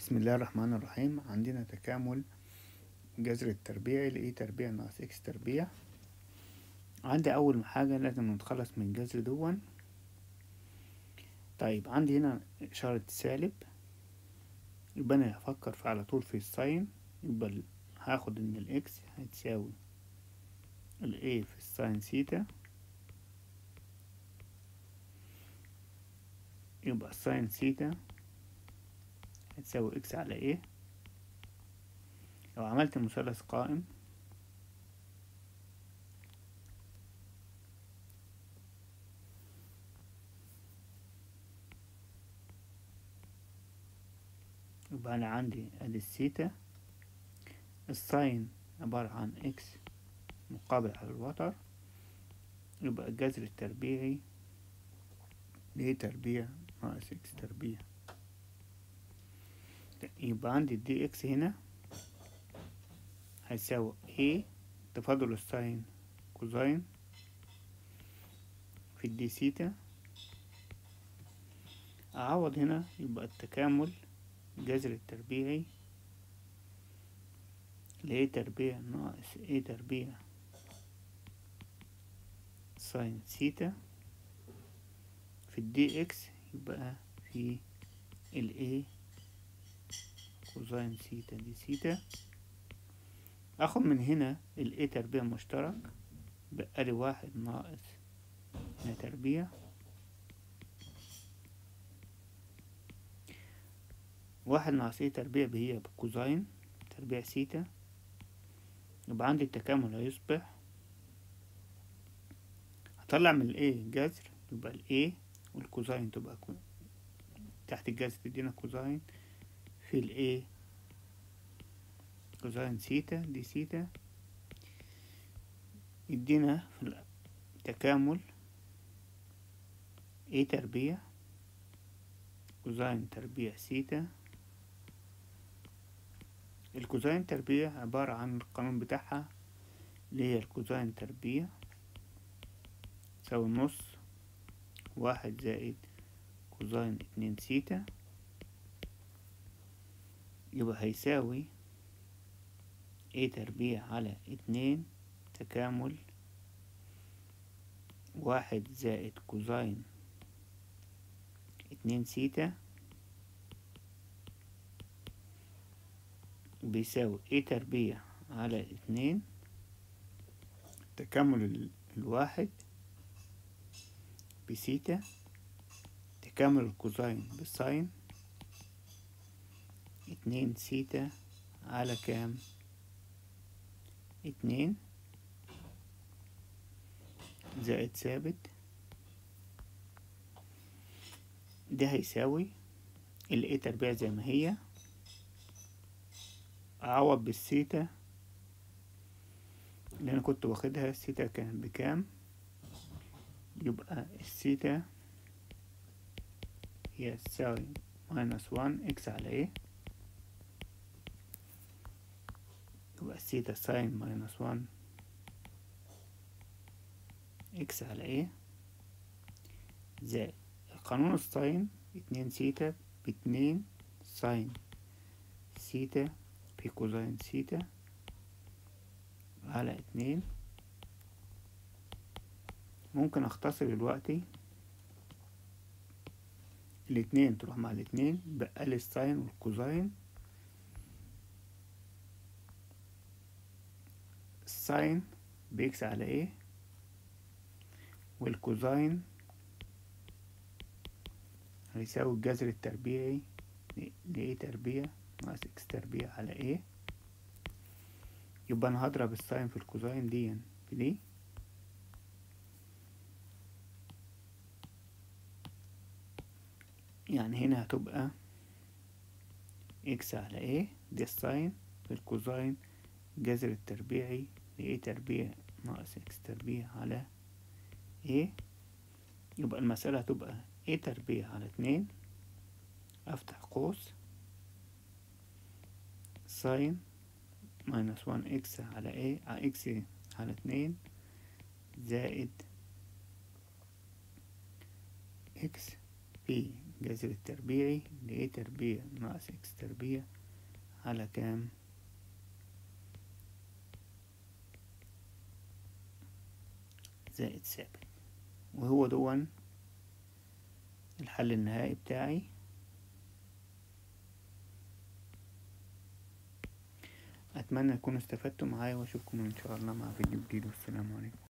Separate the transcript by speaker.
Speaker 1: بسم الله الرحمن الرحيم عندنا تكامل جذر التربيع ل e تربيع ناقص x تربيع عندي أول حاجة لازم نتخلص من الجذر دون طيب عندي هنا إشارة سالب يبقى أنا هفكر في على طول في الساين يبقى ال- هاخد إن الإكس هتساوي ال A في الساين سيتا يبقى الساين سيتا هتساوي إكس على إيه لو عملت مثلث قائم يبقى أنا عندي أدي السيتا الساين عبارة عن إكس مقابل على الوتر يبقى الجذر التربيعي ل تربيع ناقص إكس تربيع يبقى عندي الدي إكس هنا هيساوي A تفاضل الساين كوزاين في الدي سيتا أعوض هنا يبقى التكامل الجذر التربيعي ل A تربيع ناقص A تربيع ساين سيتا في الدي إكس يبقى في ال A كوزاين سيتا دي سيتا اخد من هنا ال A تربيع مشترك بقالي واحد ناقص هنا تربيع واحد ناقص A تربيع هي بكوزاين تربيع سيتا يبقى عندي التكامل هيصبح هطلع من ال A جذر يبقى ال A والكوزاين تبقى كو... تحت الجذر تدينا كوزاين في ال A كوزاين سيتا دي سيتا يدينا في التكامل A تربيع كوزاين تربيع سيتا الكوزاين تربيع عبارة عن القانون بتاعها اللي هي الكوزاين تربيع تساوي نص واحد زائد كوزاين اتنين سيتا يبقى هيساوي A تربيع على اتنين تكامل واحد زائد كوزاين اتنين سيتا بيساوي A تربيع على اتنين تكامل ال- الواحد بسيتا تكامل الكوزاين بالساين اتنين سيتا على كام اتنين زائد ثابت ده هيساوي ال A تربيع زي ما هي أعوض بالسيتا اللي أنا كنت واخدها السيتا كان بكام يبقى السيتا هي تساوي ماينس وان اكس على ايه يبقى السيتا ساين ماينس وان اكس على ايه زائد قانون الساين اتنين سيتا باتنين ساين سيتا في كوزاين سيتا على اتنين ممكن اختصر دلوقتي الاتنين تروح مع الاتنين بقى الساين والكوزاين الساين بيكس على ايه والكوزاين هيساوي الجذر التربيعي ل ايه تربيع ناقص اكس تربيع على ايه يبقى انا هضرب الساين في الكوزاين دي في دي يعني هنا هتبقى اكس على ايه دي الساين في الكوزاين الجذر التربيعي ل a تربيع ناقص اكس تربيع على a يبقى المسألة هتبقى a تربيع على اتنين افتح قوس ساين ماينس وان اكس على a على اكس على اتنين زائد اكس في جذر التربيعي ل a تربيع ناقص x تربيع على كام زائد ثابت وهو دون الحل النهائي بتاعي أتمنى تكونوا استفدتوا معايا وأشوفكم إن شاء الله مع فيديو جديد والسلام عليكم